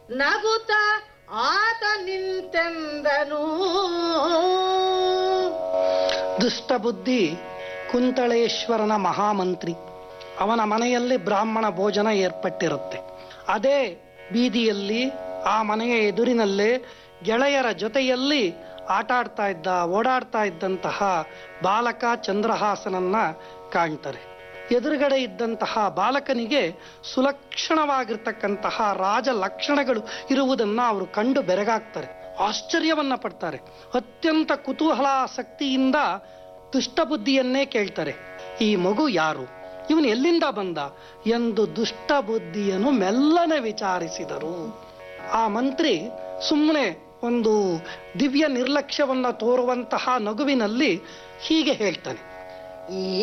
ನಗುತ್ತ ಆತ ನಿಂತೆಂದನು ದುಷ್ಟಬುದ್ಧಿ ಕುಂತಳೇಶ್ವರನ ಮಹಾಮಂತ್ರಿ ಅವನ ಮನೆಯಲ್ಲಿ ಬ್ರಾಹ್ಮಣ ಭೋಜನ ಏರ್ಪಟ್ಟಿರುತ್ತೆ ಅದೇ ಬೀದಿಯಲ್ಲಿ ಆ ಮನೆಯ ಎದುರಿನಲ್ಲೇ ಗೆಳೆಯರ ಜೊತೆಯಲ್ಲಿ ಆಟ ಆಡ್ತಾ ಇದ್ದ ಓಡಾಡ್ತಾ ಇದ್ದಂತಹ ಬಾಲಕ ಚಂದ್ರಹಾಸನನ್ನ ಕಾಣ್ತಾರೆ ಎದುರುಗಡೆ ಇದ್ದಂತಹ ಬಾಲಕನಿಗೆ ಸುಲಕ್ಷಣವಾಗಿರ್ತಕ್ಕಂತಹ ರಾಜ ಲಕ್ಷಣಗಳು ಇರುವುದನ್ನ ಅವರು ಕಂಡು ಬೆರಗಾಗ್ತಾರೆ ಆಶ್ಚರ್ಯವನ್ನ ಪಡ್ತಾರೆ ಅತ್ಯಂತ ಕುತೂಹಲಾಸಕ್ತಿಯಿಂದ ದುಷ್ಟಬುದ್ಧಿಯನ್ನೇ ಕೇಳ್ತಾರೆ ಈ ಮಗು ಯಾರು ಇವನು ಎಲ್ಲಿಂದ ಬಂದ ಎಂದು ದುಷ್ಟಬುದ್ಧಿಯನ್ನು ಮೆಲ್ಲನೆ ವಿಚಾರಿಸಿದರು ಆ ಮಂತ್ರಿ ಸುಮ್ಮನೆ ಒಂದು ದಿವ್ಯ ನಿರ್ಲಕ್ಷ್ಯವನ್ನ ತೋರುವಂತಹ ನಗುವಿನಲ್ಲಿ ಹೀಗೆ ಹೇಳ್ತಾನೆ ಈ